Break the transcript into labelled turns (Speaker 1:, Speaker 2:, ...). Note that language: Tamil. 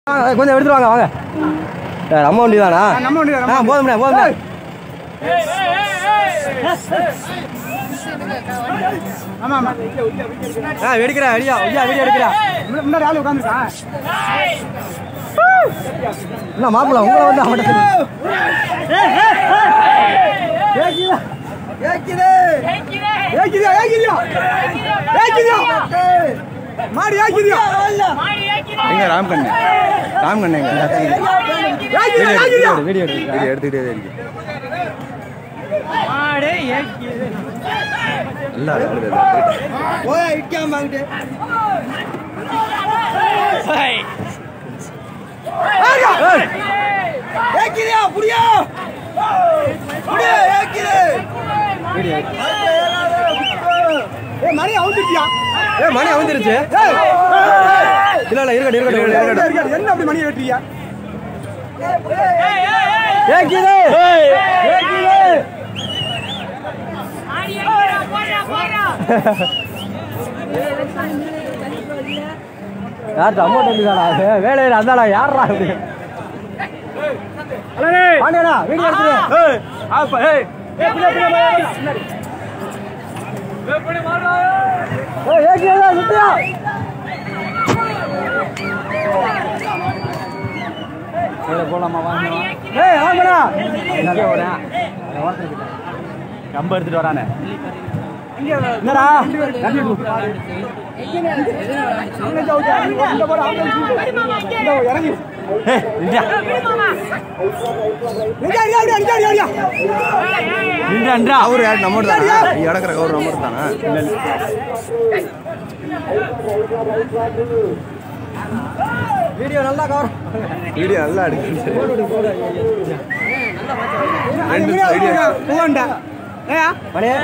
Speaker 1: கொஞ்சம் எடுத்துட்டு வாங்க வாங்க ஏ, நம்ம வண்டி தானா
Speaker 2: நம்ம வண்டி தான், நம்ம
Speaker 1: ஆ போதும்ண்ணே போதும்ண்ணே
Speaker 2: ஆமா ஆமா
Speaker 1: ஆ வெடிக்கிறா வெடியா ஐயா வெடி எடுக்கிறா
Speaker 2: முன்ன- முன்னாடி ஆளு உட்காந்துருக்கா
Speaker 1: என்ன மாப்பிள்ள உங்களை வந்து அவட்ட
Speaker 2: ஏக்கிரியா ஏக்கிரியா ஏக்கிரியா மாடி ஏக்கிரியா
Speaker 3: எங்க ராம்கண்ணே ராம்கண்ணே எங்க
Speaker 2: ஏக்கிரியா ஏக்கிரியா
Speaker 1: வீடியோ எடுக்கிறா
Speaker 3: வீடியோ எடுத்துக்கிட்டே இருக்கு நல்லா இருக்குது
Speaker 2: ஓய் இடிக்காம வாங்கிட்டு ஏக்கிரியா புடியா புடியா ஏக்கிரே
Speaker 1: வீடியோ
Speaker 2: ஏ மணி அவுந்துட்டியா
Speaker 1: ஏ மணி அவிஞ்சிருச்சு இல்ல இல்ல இருக்கட்டும் இருக்கட்டும் இருக்கட்டும்
Speaker 2: என்ன அப்படி மணி ஏற்றியா
Speaker 1: ஏக்கிது ஏக்கிது யார் அமௌண்ட் வந்துதானா வேலையில் அந்தாடா யாரா அப்படி பாண்டியனா வீடியோ எடுத்துரு ஏய் ஏக்கியா சுத்தியா போலாமா வாங்க ஏய் ஆமாடா எங்க வரேன் கம்ப எடுத்துட்டு வரானே என்னடா
Speaker 2: இறங்கி
Speaker 1: ஏய் நின்றா நின்றா நின்றா
Speaker 3: அவர் யார் நம்மோட தானா இடக்கிற கவர் நம்மோட தானா
Speaker 1: வீடியோ நல்லா கவர்
Speaker 3: வீடியோ நல்லா எடுக்குது ரெண்டு வீடியோ
Speaker 2: போகண்டா ஏயா
Speaker 1: மணி